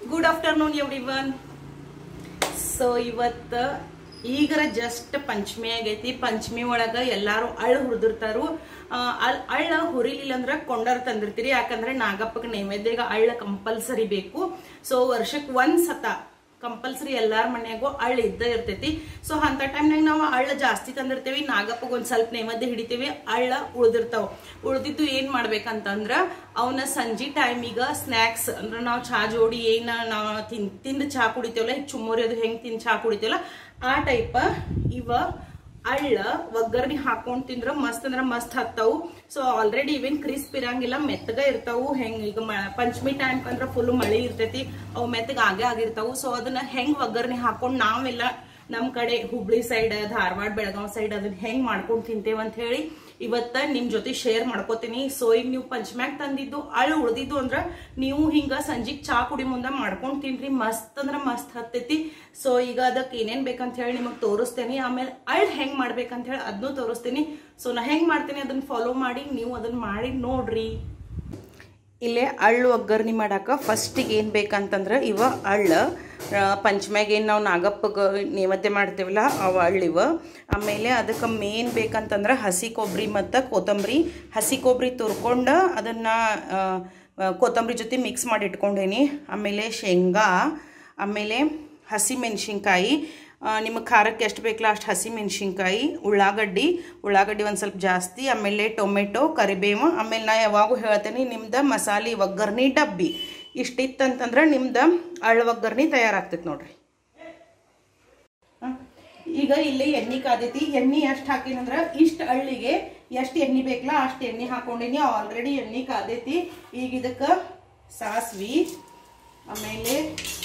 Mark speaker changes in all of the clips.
Speaker 1: Good afternoon every one so ಇವತ್ತ ಈಗರ just Panchami ಆಗೈತಿ ಪಂಚಮಿ ಒಳಗ ಎಲ್ಲಾರು ಅಳ್ಳ ಹುರಿದಿರ್ತಾರು ಅಳ್ ಅಳ್ಳ ಹುರಿಲಿಲ್ಲ ಅಂದ್ರ ಕೊಂಡರ್ ತಂದಿರ್ತೀರಿ ಯಾಕಂದ್ರೆ ನಾಗಪ್ಪಗೆ ನೈವೇದ್ಯಗ ಅಳ್ಳ ಕಂಪಲ್ಸರಿ ಬೇಕು ಸೊ ವರ್ಷಕ್ ಒಂದ್ ಸತ ಕಂಪಲ್ಸರಿ ಎಲ್ಲಾರ ಮನ್ಯಾಗೂ ಅಳ್ಳ ಇದ್ದ ಇರ್ತೈತಿ ಸೊ ಅಂತ ಟೈಮ್ನಾಗ ನಾವು ಅಳ್ಳ ಜಾಸ್ತಿ ತಂದಿರ್ತೇವಿ ನಾಗಪ್ಪಗೆ ಒಂದ್ ಸ್ವಲ್ಪ ನೈವೇದ್ಯ ಹಿಡಿತೀವಿ ಅಳ್ಳ ಉಳ್ದಿರ್ತಾವ ಉಳ್ದಿದ್ದು ಏನ್ ಮಾಡ್ಬೇಕಂತಂದ್ರ ಅವನ ಸಂಜೆ ಟೈಮಿಗ ಸ್ನ್ಯಾಕ್ಸ್ ಅಂದ್ರೆ ನಾವು ಚಹಾ ಜೋಡಿ ಏನ ನಾವು ತಿನ್ ತಿಂದು ಚಹಾ ಕುಡಿತೇವಲ್ಲ ಈಗ ಚುಮ್ಮರಿ ಅದು ಹೆಂಗ್ ತಿಂದು ಚಹಾ ಕುಡಿತೇವಲ್ಲ ಆ ಟೈಪ್ ಇವ ಅಳ್ಳ ಒಗ್ಗರಣೆ ಹಾಕೊಂಡ್ ತಿಂದ್ರ ಮಸ್ತ್ ಅಂದ್ರ ಮಸ್ತ್ ಹತ್ತಾವು ಸೊ ಆಲ್ರೆಡಿ ಇವೇನ್ ಕ್ರಿಸ್ಪ್ ಇರಂಗಿಲ್ಲ ಮೆತ್ತಗ ಇರ್ತಾವು ಹೆಂಗ್ ಈಗ ಮ- ಪಂಚಮಿ ಟೈಮ್ ಅಂದ್ರ ಫುಲ್ ಮಳಿ ಇರ್ತೈತಿ ಅವು ಮೆತ್ತಗ ಆಗೇ ಆಗಿರ್ತಾವು ಸೊ ಅದನ್ನ ಹೆಂಗ್ ಒಗ್ಗರಣೆ ಹಾಕೊಂಡ್ ನಾವೆಲ್ಲ ನಮ್ ಕಡೆ ಹುಬ್ಳಿ ಸೈಡ್ ಧಾರವಾಡ ಬೆಳಗಾವ್ ಸೈಡ್ ಅದನ್ನ ಹೆಂಗ್ ಮಾಡ್ಕೊಂಡ್ ತಿಂತೇವ ಅಂತ ಹೇಳಿ ಇವತ್ತ ನಿಮ್ ಜೊತೆ ಶೇರ್ ಮಾಡ್ಕೋತೀನಿ ಸೊ ಈಗ ನೀವು ಪಂಚಮ್ಯಾಗ ತಂದಿದ್ದು ಅಳು ಉಳ್ದಿದ್ದು ಅಂದ್ರ ನೀವು ಹಿಂಗ ಸಂಜಿಗ್ ಚಾ ಕುಡಿ ಮುಂದ ಮಾಡ್ಕೊಂಡ್ ತಿನ್ರಿ ಮಸ್ತ್ ಅಂದ್ರ ಮಸ್ತ್ ಹತ್ತೈತಿ ಸೊ ಈಗ ಅದಕ್ಕೆ ಏನೇನ್ ಬೇಕಂತ ಹೇಳಿ ನಿಮಗ್ ತೋರಿಸ್ತೇನೆ ಆಮೇಲೆ ಅಳ್ ಹೆಂಗ್ ಮಾಡ್ಬೇಕಂತ ಹೇಳಿ ಅದನ್ನು ತೋರಿಸ್ತೀನಿ ಸೊ ನಾ ಹೆಂಗ್ ಮಾಡ್ತೀನಿ ಅದನ್ನ ಫಾಲೋ ಮಾಡಿ ನೀವು ಅದನ್ನ ಮಾಡಿ ನೋಡ್ರಿ ಇಲ್ಲೇ ಅಳ್ಳು ಒಗ್ಗರಣೆ ಮಾಡಾಕ ಫಸ್ಟಿಗೆ ಏನು ಬೇಕಂತಂದ್ರೆ ಇವ ಅಳ್ಳ ಪಂಚಮ್ಯಾಗ ಏನು ನಾವು ನಾಗಪ್ಪಗೆ ನೈವೇದ್ಯ ಮಾಡ್ತೇವಲ್ಲ ಅವು ಅಳ್ಳಿವ ಆಮೇಲೆ ಅದಕ್ಕೆ ಮೇನ್ ಬೇಕಂತಂದ್ರೆ ಹಸಿ ಕೊಬ್ಬರಿ ಮತ್ತು ಕೊತ್ತಂಬರಿ ಹಸಿ ಕೊಬ್ಬರಿ ತುರ್ಕೊಂಡು ಅದನ್ನು ಕೊತ್ತಂಬರಿ ಜೊತೆ ಮಿಕ್ಸ್ ಮಾಡಿ ಇಟ್ಕೊಂಡೇನಿ ಆಮೇಲೆ ಶೇಂಗಾ ಆಮೇಲೆ ಹಸಿ ಮೆಣಸಿನ್ಕಾಯಿ ನಿಮಗೆ ಖಾರಕ್ಕೆ ಎಷ್ಟು ಬೇಕಲ್ಲ ಅಷ್ಟು ಹಸಿ ಮೆಣಸಿನ್ಕಾಯಿ ಉಳ್ಳಾಗಡ್ಡಿ ಉಳ್ಳಾಗಡ್ಡಿ ಒಂದು ಸ್ವಲ್ಪ ಜಾಸ್ತಿ ಆಮೇಲೆ ಟೊಮೆಟೊ ಕರಿಬೇವು ಆಮೇಲೆ ನಾ ಯಾವಾಗೂ ಹೇಳ್ತೇನೆ ನಿಮ್ದು ಮಸಾಲೆ ಒಗ್ಗರಣೆ ಡಬ್ಬಿ ಇಷ್ಟಿತ್ತಂತಂದ್ರೆ ನಿಮ್ದು ಅಳ್ಳ ಒಗ್ಗರಣೆ ತಯಾರಾಗ್ತೈತೆ ನೋಡ್ರಿ ಹ? ಈಗ ಇಲ್ಲಿ ಎಣ್ಣೆ ಕಾದೈತಿ ಎಣ್ಣೆ ಎಷ್ಟು ಹಾಕಿನಂದ್ರ ಇಷ್ಟ ಅಳ್ಳಿಗೆ ಎಷ್ಟು ಎಣ್ಣೆ ಬೇಕಲ್ಲ ಅಷ್ಟು ಎಣ್ಣೆ ಹಾಕೊಂಡಿನಿ ಆಲ್ರೆಡಿ ಎಣ್ಣೆ ಕಾದೈತಿ ಈಗ ಇದಕ್ಕೆ ಸಾಸ್ವಿ ಆಮೇಲೆ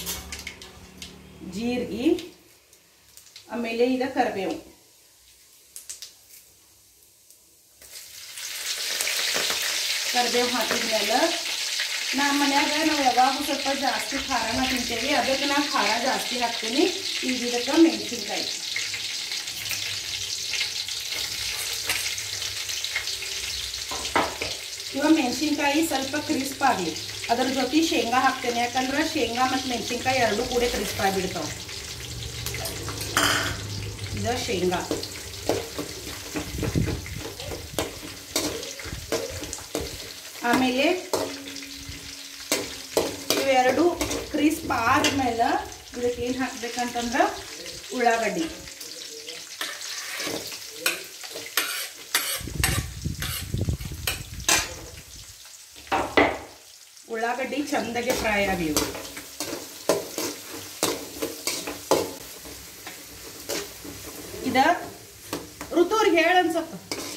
Speaker 1: ಜೀರಿಗೆ ಆಮೇಲೆ ಈಗ ಕರಿಬೇವು ಕರಿಬೇವು ಹಾಕಿದ್ಮೇಲೆ ನಮ್ಮ ಮನ್ಯಾಗ ನಾವು ಯಾವಾಗೂ ಸ್ವಲ್ಪ ಜಾಸ್ತಿ ಖಾರನ ತಿಂತೇವೆ ಅದಕ್ಕೆ ನಾನು ಖಾರ ಜಾಸ್ತಿ ಹಾಕ್ತೀನಿ ಈಗ ಇದಕ್ಕೆ ಮೆಣಸಿನ್ಕಾಯಿ ಇವಾಗ ಮೆಣಸಿನ್ಕಾಯಿ ಸ್ವಲ್ಪ ಕ್ರಿಸ್ಪ್ ಆಗಲಿ ಅದ್ರ ಜೊತೆ ಶೇಂಗಾ ಹಾಕ್ತೇನೆ ಯಾಕಂದ್ರೆ ಶೇಂಗಾ ಮತ್ತು ಮೆಣಸಿನ್ಕಾಯಿ ಎರಡೂ ಕೂಡ ಕ್ರಿಸ್ಪ್ ಆಗಿಬಿಡ್ತಾವೆ ಇದು ಶೇಂಗಾ ಆಮೇಲೆ ಇವೆರಡು ಕ್ರಿಸ್ಪ್ ಆದ್ಮೇಲೆ ಇದಕ್ಕೆ ಏನು ಹಾಕ್ಬೇಕಂತಂದ್ರೆ ಉಳ್ಳಾಗಡ್ಡಿ ಉಳ್ಳಾಗಡ್ಡಿ ಚಂದಗೆ ಫ್ರೈ ಆಗಲಿ ಇದ ಋತುವ್ರಿಗೆ ಹೇಳನ್ ಸ್ವಲ್ಪ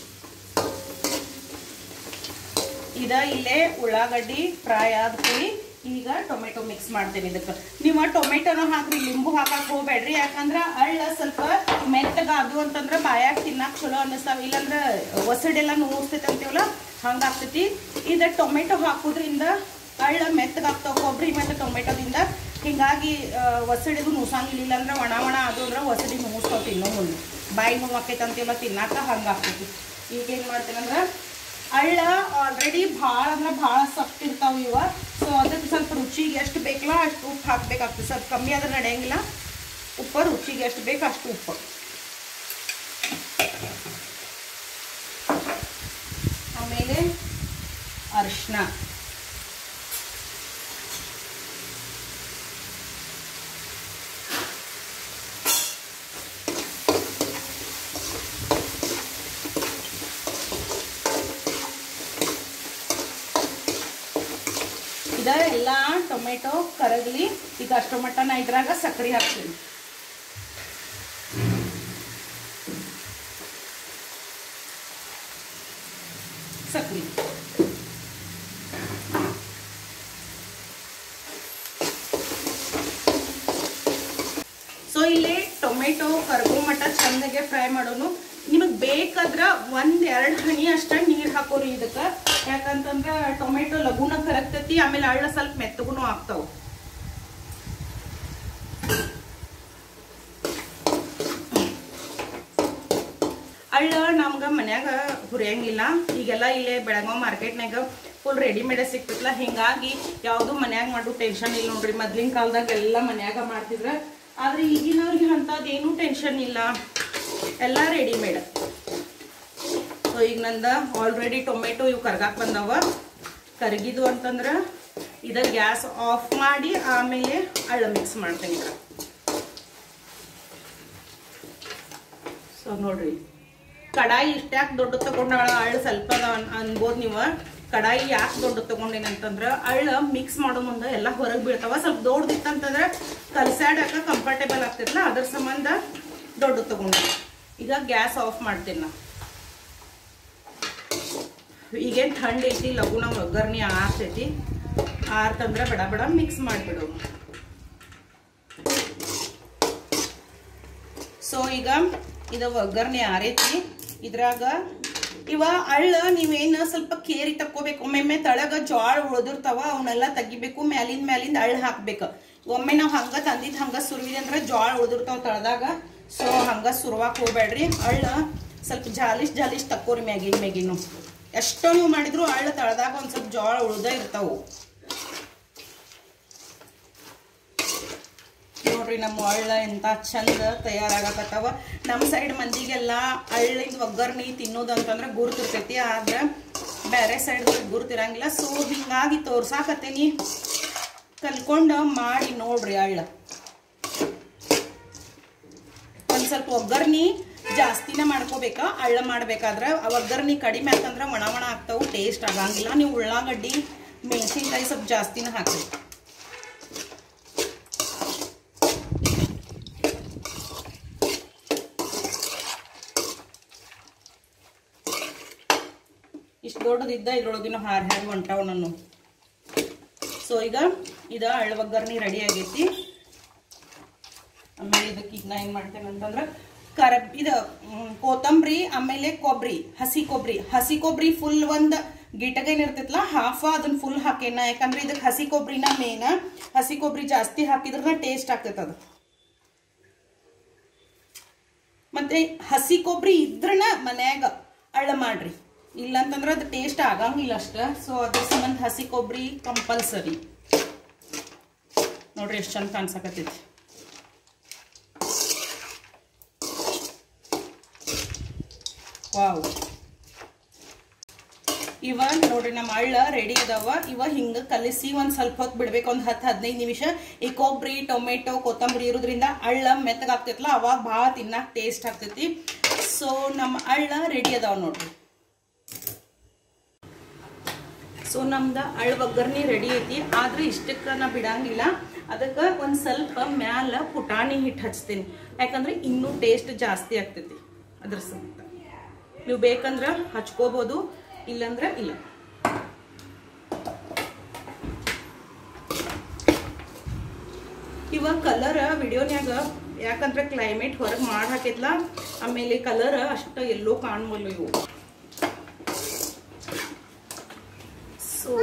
Speaker 1: ಇದ ಇಲ್ಲೇ ಉಳ್ಳಾಗಡ್ಡಿ ಫ್ರೈ ಆದ ಕೂಡಿ ಈಗ ಟೊಮೆಟೊ ಮಿಕ್ಸ್ ಮಾಡ್ತೇನೆ ಇದಕ್ಕೆ ನೀವು ಟೊಮೆಟೊನ ಹಾಕ್ರಿ ಲಿಂಬು ಹಾಕಕ್ ಹೋಗ್ಬೇಡ್ರಿ ಯಾಕಂದ್ರ ಅಳ್ಳ ಸ್ವಲ್ಪ ಮೆತ್ತಗ ಅದು ಅಂತಂದ್ರ ಬಾಯಾಗ ತಿನ್ನಕ್ ಚಲೋ ಅನ್ನಿಸ್ತಾವ ಇಲ್ಲಾಂದ್ರ ಒಸಡೆಲ್ಲ ನೋಸ್ತೈತೆ ಅಂತೀವಲ್ಲ ಹಂಗಾಗ್ತೈತಿ ಇದ ಟೊಮೆಟೊ ಹಾಕೋದ್ರಿಂದ ಅಳ್ಳ ಮೆತ್ತಗಾಗ್ತಾವ ಕೊಬ್ಬರಿ ಮತ್ತು ಟೊಮೆಟೊದಿಂದ ಹಿಂಗಾಗಿ ಒಸಡಿದು ನುಸಂಗಿಲ್ಲ ಅಂದ್ರೆ ಒಣ ಒಣ ಅದು ಅಂದ್ರೆ ಒಸಡಿ ನುಸ್ತಾವ ತಿನ್ನೋ ಮುಂದೆ ಬಾಯಿ ನೋವು ಆಕೈತೆ ಅಂತೀವಲ್ಲ ತಿನ್ನಾಕ ಹಂಗಾಗ್ತೈತಿ ಈಗ ಏನು ಮಾಡ್ತೇನಂದ್ರೆ ಅಳ್ಳ ಆಲ್ರೆಡಿ ಭಾಳ ಅಂದ್ರೆ ಭಾಳ ಸಫ್ಟ್ ಇರ್ತಾವ ಇವ ಸೊ ಅದಕ್ಕೆ ಸ್ವಲ್ಪ ರುಚಿಗೆ ಎಷ್ಟು ಬೇಕಲ್ಲ ಅಷ್ಟು ಉಪ್ಪು ಹಾಕ್ಬೇಕಾಗ್ತದೆ ಸ್ವಲ್ಪ ಕಮ್ಮಿ ಆದ್ರೆ ನಡೆಯಂಗಿಲ್ಲ ಉಪ್ಪು ರುಚಿಗೆ ಎಷ್ಟು ಬೇಕು ಅಷ್ಟು ಉಪ್ಪು ಆಮೇಲೆ ಅರಿಶಿನ ಇದ ಎಲ್ಲ ಟೊಮೆಟೊ ಕರಗಲಿ ಈಗ ಅಷ್ಟು ಮಟ್ಟ ನಾ ಇದ್ರಾಗ ಸಕ್ಕರೆ ಹಾಕ್ತೀನಿ ಸಕ್ಕರೆ ಸೊ ಇಲ್ಲಿ ಟೊಮೆಟೊ ಕರ್ಗೋ ಮಟ್ಟ ಚಂದಗೆ ಫ್ರೈ ಮಾಡೋನು ನಿಮಗೆ ಬೇಕಾದ್ರ ಒಂದ್ ಎರಡ್ ಹನಿ ಅಷ್ಟ ನೀರ್ ಹಾಕೋರಿ ಇದಕ್ಕ ಯಾಕಂತಂದ್ರ ಟೊಮೆಟೊ ಲಘುನ ಕರಗ್ತೈತಿ ಆಮೇಲೆ ಅಳ್ಳ ಸ್ವಲ್ಪ ಮೆತ್ತಗುನು ಆಗ್ತಾವ ಅಳ್ಳ ನಮ್ಗ ಮನ್ಯಾಗ ಹುರಿಯಂಗಿಲ್ಲ ಈಗೆಲ್ಲ ಇಲ್ಲೇ ಬೆಳಗಾವ್ ಮಾರ್ಕೆಟ್ನಾಗ ಫುಲ್ ರೆಡಿಮೇಡ್ ಸಿಕ್ತಿತ್ತಲ್ಲ ಹಿಂಗಾಗಿ ಯಾವುದು ಮನ್ಯಾಗ ಮಾಡೋ ಟೆನ್ಷನ್ ಇಲ್ಲ ನೋಡ್ರಿ ಮೊದ್ಲಿನ ಕಾಲದಾಗ ಎಲ್ಲ ಮನ್ಯಾಗ ಮಾಡ್ತಿದ್ರ ಆದ್ರೆ ಈಗಿನವ್ರಿಗೆ ಅಂಥದ್ದೇನು ಟೆನ್ಷನ್ ಇಲ್ಲ ಎಲ್ಲ ರೆಡಿಮೇಡ್ ಸೊ ಈಗ ನಂದ ಆಲ್ರೆಡಿ ಟೊಮೆಟೊ ಇವು ಕರ್ಗಾಕ್ ಬಂದವ ಕರಗಿದು ಅಂತಂದ್ರೆ ಇದ ಗ್ಯಾಸ್ ಆಫ್ ಮಾಡಿ ಆಮೇಲೆ ಅಳ್ಳ ಮಿಕ್ಸ್ ಮಾಡ್ತೇನೆ ಈಗ ಸೊ ನೋಡ್ರಿ ಕಡಾಯಿ ಇಷ್ಟ್ಯಾಕೆ ದೊಡ್ಡ ತಗೊಂಡಾಳ ಅಳ್ಳ ಸ್ವಲ್ಪ ಅದ ಅನ್- ಅನ್ಬೋದ್ ನೀವು ಕಡಾಯಿ ಯಾಕೆ ದೊಡ್ಡ ತಗೊಂಡೇನಿ ಅಂತಂದ್ರ ಅಳ್ಳ ಮಿಕ್ಸ್ ಮಾಡೋ ಮುಂದೆ ಎಲ್ಲ ಹೊರಗೆ ಬೀಳ್ತಾವ ಸ್ವಲ್ಪ ದೊಡ್ಡದಿತ್ತಂತಂದ್ರೆ ಕಲ್ಸಾಡಕ ಕಂಫರ್ಟೇಬಲ್ ಆಗ್ತಿರ್ಲ ಅದ್ರ ಸಂಬಂಧ ದೊಡ್ಡ ತಗೊಂಡೆ ಈಗ ಗ್ಯಾಸ್ ಆಫ್ ಮಾಡ್ತೀನಿ ನಾ ಈಗೇನು ಥಂಡ್ ಐತಿ ಲಘುನ ಒಗ್ಗರ್ಣಿ ಆರ್ತೈತಿ ಆರ್ತಂದ್ರೆ ಬಡ ಬಡ ಮಿಕ್ಸ್ ಮಾಡಿಬಿಡು ಸೊ ಈಗ ಇದು ಒಗ್ಗರ್ಣೆ ಆರೈತಿ ಇದ್ರಾಗ ಇವ ಅಳ್ಳ ನೀವೇನು ಸ್ವಲ್ಪ ಕೇರಿ ತಕ್ಕೋಬೇಕು ಒಮ್ಮೊಮ್ಮೆ ತಳಗ ಜ್ವಾಳ ಉಳಿದಿರ್ತಾವ ಅವನ್ನೆಲ್ಲ ತೆಗಿಬೇಕು ಮ್ಯಾಲಿಂದ ಮ್ಯಾಲಿಂದ ಅಳ್ಳ ಹಾಕ್ಬೇಕು ಒಮ್ಮೆ ನಾವು ಹಂಗ ತಂದಿದ್ ಹಂಗ ಸುರುವಿದೆ ಅಂದ್ರೆ ಜ್ವಾಳ ಉಳಿದಿರ್ತಾವ ತಳದಾಗ ಸೊ ಹಂಗ ಸುರುವಾಕ್ ಹೋಗ್ಬೇಡ್ರಿ ಅಳ್ಳ ಸ್ವಲ್ಪ ಜಾಲಿಶ್ ಜಾಲಿಶ್ ತಕ್ಕೋರಿ ಮ್ಯಾಗಿನ ಮ್ಯಾಗಿನು ಎಷ್ಟೋ ನೀವು ಮಾಡಿದ್ರು ಅಳ್ಳ ತಳದಾಗ ಒಂದ್ ಸ್ವಲ್ಪ ಜ್ವಾಳ ಉಳ್ದ ಇರ್ತಾವು ನೋಡ್ರಿ ನಮ್ಮ ಅಳ್ಳ ಎಂತ ಚಂದ ತಯಾರಾಗಕತ್ತಾವ ನಮ್ಮ ಸೈಡ್ ಮಂದಿಗೆಲ್ಲ ಅಳ್ಳಿಂದ ಒಗ್ಗರ್ಣಿ ತಿನ್ನೋದು ಅಂತಂದ್ರೆ ಗುರುತಿರ್ತೈತಿ ಆದ್ರೆ ಬೇರೆ ಸೈಡ್ ಗುರುತಿರಂಗಿಲ್ಲ ಸೊ ಹಿಂಗಾಗಿ ತೋರ್ಸಾಕತ್ತೇನಿ ಕಲ್ಕೊಂಡು ಮಾಡಿ ನೋಡ್ರಿ ಅಳ್ಳ ಒಂದ್ ಸ್ವಲ್ಪ ಒಗ್ಗರ್ಣಿ ಜಾಸ್ತಿನ ಮಾಡ್ಕೋಬೇಕಾ ಅಳ್ಳ ಮಾಡ್ಬೇಕಾದ್ರೆ ಆ ಒಗ್ಗರ್ಣಿ ಕಡಿಮೆ ಆತಂದ್ರೆ ಒಣ ಒಣ ಆಗ್ತಾವು ಟೇಸ್ಟ್ ಆಗಂಗಿಲ್ಲ ನೀವು ಉಳ್ಳಾಗಡ್ಡಿ ಮೆಣಸಿನ್ಕಾಯಿ ಸ್ವಲ್ಪ ಜಾಸ್ತಿನ ಹಾಕ್ಬೇಕು ಇಷ್ಟು ದೊಡ್ಡದಿದ್ದ ಇದ್ರೊಳಗಿನ ಹಾರ್ ಹಾರಿ ಹೊಂಟಾವ ನಾನು ಸೊ ಈಗ ಇದ ಅಳ್ಳ ಒಗ್ಗರ್ಣಿ ರೆಡಿ ಆಗೈತಿ ಆಮೇಲೆ ಇದಕ್ಕೆ ಈಗ ನಾ ಏನ್ ಮಾಡ್ತೇನೆ ಅಂತಂದ್ರ ಕರ ಇದು ಮ್, ಕೊತ್ತಂಬರಿ ಆಮೇಲೆ ಕೊಬ್ಬರಿ ಹಸಿ ಕೊಬ್ಬರಿ ಹಸಿ ಕೊಬ್ಬರಿ ಫುಲ್ ಒಂದ್ ಗಿಟಗೇನ್ ಇರ್ತೈತಲ್ಲ ಹಾಫ್ ಅದನ್ನ ಫುಲ್ ಹಾಕೇನ ಯಾಕಂದ್ರೆ ಇದಕ್ಕೆ ಹಸಿ ಕೊಬ್ಬರಿನ ಮೇನ ಹಸಿ ಕೊಬ್ಬರಿ ಜಾಸ್ತಿ ಹಾಕಿದ್ರೆ ಟೇಸ್ಟ್ ಆಗ್ತೈತೆ ಅದು ಮತ್ತೆ ಹಸಿ ಕೊಬ್ಬರಿ ಇದ್ರನ ಮನ್ಯಾಗ ಅಳ್ಳ ಮಾಡ್ರಿ ಇಲ್ಲಂತಂದ್ರೆ ಅದು ಟೇಸ್ಟ್ ಆಗಂಗಿಲ್ಲ ಅಷ್ಟ ಸೊ ಅದ್ರ ಸಂಬಂಧ ಹಸಿ ಕೊಬ್ಬರಿ ಕಂಪಲ್ಸರಿ ನೋಡ್ರಿ ಎಷ್ಟು ಚಂದ ಕಾಣ್ಸಕತ್ತೈತಿ ವಾವ್ ಇವ ನೋಡ್ರಿ ನಮ್ಮ ಅಳ್ಳ ರೆಡಿ ಅದಾವ ಇವ ಹಿಂಗ ಕಲಿಸಿ ಒಂದ್ ಸ್ವಲ್ಪ ಹೊತ್ತು ಬಿಡ್ಬೇಕು ಒಂದ್ ಹತ್ತು ಹದಿನೈದು ನಿಮಿಷ ಈ ಕೊಬ್ಬರಿ ಟೊಮೆಟೊ ಕೊತ್ತಂಬರಿ ಇರೋದ್ರಿಂದ ಅಳ್ಳ ಮೆತ್ತಗಾಗ್ತೈತಲ್ಲ ಅವಾಗ ಭಾಳ ತಿನ್ನಾಕ ಟೇಸ್ಟ್ ಆಗ್ತೈತಿ ಸೊ ನಮ್ಮ ಅಳ್ಳ ರೆಡಿ ಅದಾವ ನೋಡ್ರಿ ಸೊ ನಮ್ದ ಅಳ್ಳ ಒಗ್ಗರ್ಣಿ ರೆಡಿ ಐತಿ ಆದ್ರೆ ಇಷ್ಟಕ್ಕ ನಾ ಬಿಡಂಗಿಲ್ಲ ಅದಕ್ಕೆ ಒಂದ್ ಸ್ವಲ್ಪ ಮ್ಯಾಲ ಪುಟಾಣಿ ಹಿಟ್ಟು ಹಚ್ತೀನಿ ಯಾಕಂದ್ರೆ ಇನ್ನೂ ಟೇಸ್ಟ್ ಜಾಸ್ತಿ ಆಗ್ತೈತಿ ಅದ್ರ ಸಮೇತ ನೀವು ಬೇಕಂದ್ರ ಹಚ್ಕೋಬಹುದು ಇಲ್ಲಂದ್ರ ಇಲ್ಲ ಇವ ಕಲರ್ ವಿಡಿಯೋನ್ಯಾಗ ಯಾಕಂದ್ರೆ ಕ್ಲೈಮೇಟ್ ಹೊರಗೆ ಮಾಡಿ ಹಾಕಿದ್ಲ ಆಮೇಲೆ ಕಲರ್ ಅಷ್ಟ ಎಲ್ಲೋ ಕಾಣ್ವಲ್ಲ ಇವು ಸೊ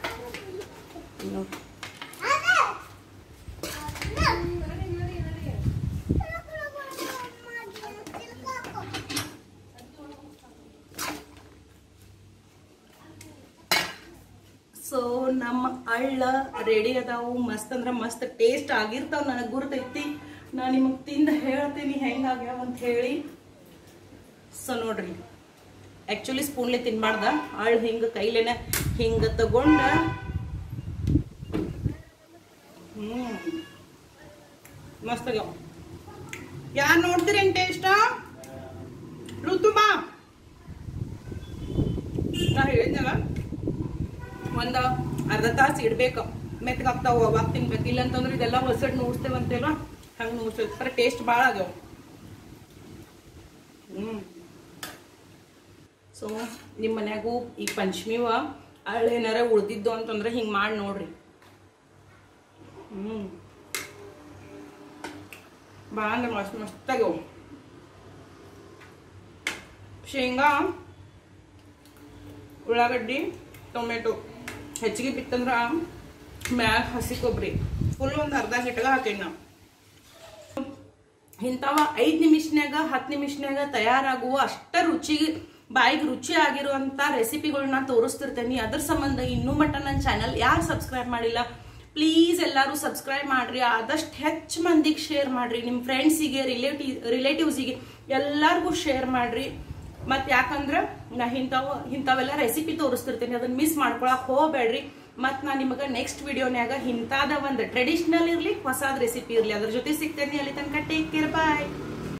Speaker 1: ಸೊ ನಮ್ಮ ಅಳ್ಳ ರೆಡಿ ಅದಾವು ಮಸ್ತ್ ಅಂದ್ರ ಮಸ್ತ್ ಟೇಸ್ಟ್ ಆಗಿರ್ತಾವ ನನಗೆ ಗುರ್ತೈತಿ ನಾ ನಿಮಗೆ ತಿಂದು ಹೇಳ್ತೀನಿ ಹೆಂಗಾಗ್ಯಾವ ಅಂತ ಹೇಳಿ ಸೊ ನೋಡ್ರಿ ಆಕ್ಚುಲಿ ಸ್ಪೂನ್ಲೆ ತಿನ್ಬಾರ್ದ ಅಳ್ಳು ಹಿಂಗ ಕೈಲೇನ ಹಿಂಗ ತಗೊಂಡ ಹ್ಮ್ ಮಸ್ತ್ ಆಗ್ಯಾವ ಯಾರು ನೋಡ್ತೀರೇನ್ ಟೇಸ್ಟ್ ಋತುಬಾ ನಾ ಹೇಳಿದ್ನಲ್ಲ ಒಂದ ಅರ್ಧ ತಾಸು ಇಡ್ಬೇಕು ಮೆತ್ತಗಾಗ್ತಾವ ಅವಾಗ ತಿನ್ಬೇಕು ಇಲ್ಲ ಅಂತಂದ್ರೆ ಇದೆಲ್ಲ ಹೊಸಡ್ ನೋಡ್ತೇವಂತೆಲ್ಲ ಹಂಗ ನೋಡ್ತೇವೆ ಬರೀ ಟೇಸ್ಟ್ ಭಾಳ ಆಗ್ಯಾವ ಹ್ಮ್ ಸೊ ನಿಮ್ಮ ಮನ್ಯಾಗೂ ಈ ಪಂಚಮಿವ ಅಳ್ಳ ಏನಾರ ಉಳ್ದಿದ್ದು ಅಂತಂದ್ರೆ ಹಿಂಗೆ ಮಾಡಿ ನೋಡ್ರಿ ಹ್ಮ್ ಭಾಳ ಅಂದ್ರೆ ಮಸ್ತ್ ಮಸ್ತ್ ಆಗ್ಯಾವ ಶೇಂಗಾ ಉಳ್ಳಾಗಡ್ಡಿ ಟೊಮೆಟೊ ಹೆಚ್ಚಿಗೆ ಬಿತ್ತಂದ್ರ ಮ್ಯಾಗ ಹಸಿ ಕೊಬ್ಬರಿ ಫುಲ್ ಒಂದು ಅರ್ಧ ಹಿಟ್ಟಗ ಹಾಕೀನಿ ನಾವು ಇಂಥವ ಐದು ನಿಮಿಷನ್ಯಾಗ ಹತ್ತು ನಿಮಿಷನ್ಯಾಗ ತಯಾರಾಗುವ ಅಷ್ಟ ರುಚಿ ಬಾಯಿಗೆ ರುಚಿ ಆಗಿರುವಂತ ರೆಸಿಪಿಗಳನ್ನ ತೋರಿಸ್ತಿರ್ತೇನೆ ಅದ್ರ ಸಂಬಂಧ ಇನ್ನೂ ಮಟ್ಟ ನನ್ನ ಚಾನಲ್ ಯಾರು ಸಬ್ಸ್ಕ್ರೈಬ್ ಮಾಡಿಲ್ಲ ಪ್ಲೀಸ್ ಎಲ್ಲರೂ ಸಬ್ಸ್ಕ್ರೈಬ್ ಮಾಡ್ರಿ ಆದಷ್ಟು ಹೆಚ್ಚು ಮಂದಿಗೆ ಶೇರ್ ಮಾಡ್ರಿ ನಿಮ್ಮ ಫ್ರೆಂಡ್ಸಿಗೆ ರಿಲೇಟಿವ್ ರಿಲೇಟಿವ್ಸಿಗೆ ಎಲ್ಲರಿಗೂ ಶೇರ್ ಮಾಡ್ರಿ ಮತ್ತೆ ಯಾಕಂದ್ರೆ ನಾ ಇಂಥವು ಇಂಥವೆಲ್ಲ ರೆಸಿಪಿ ತೋರಿಸ್ತಿರ್ತೀನಿ ಅದನ್ನ ಮಿಸ್ ಮಾಡ್ಕೊಳಕ್ ಹೋಗ್ಬೇಡ್ರಿ ಮತ್ ನಾ ನಿಮಗೆ ನೆಕ್ಸ್ಟ್ ವಿಡಿಯೋನ್ಯಾಗ ಇಂಥದ ಒಂದು ಟ್ರೆಡಿಷನಲ್ ಇರ್ಲಿ ಹೊಸದ್ ರೆಸಿಪಿ ಇರ್ಲಿ ಅದ್ರ ಜೊತೆ ಸಿಗ್ತೇನೆ ಅಲ್ಲಿ ತನಕ ಟೇಕ್ ಕೇರ್ ಬಾಯ್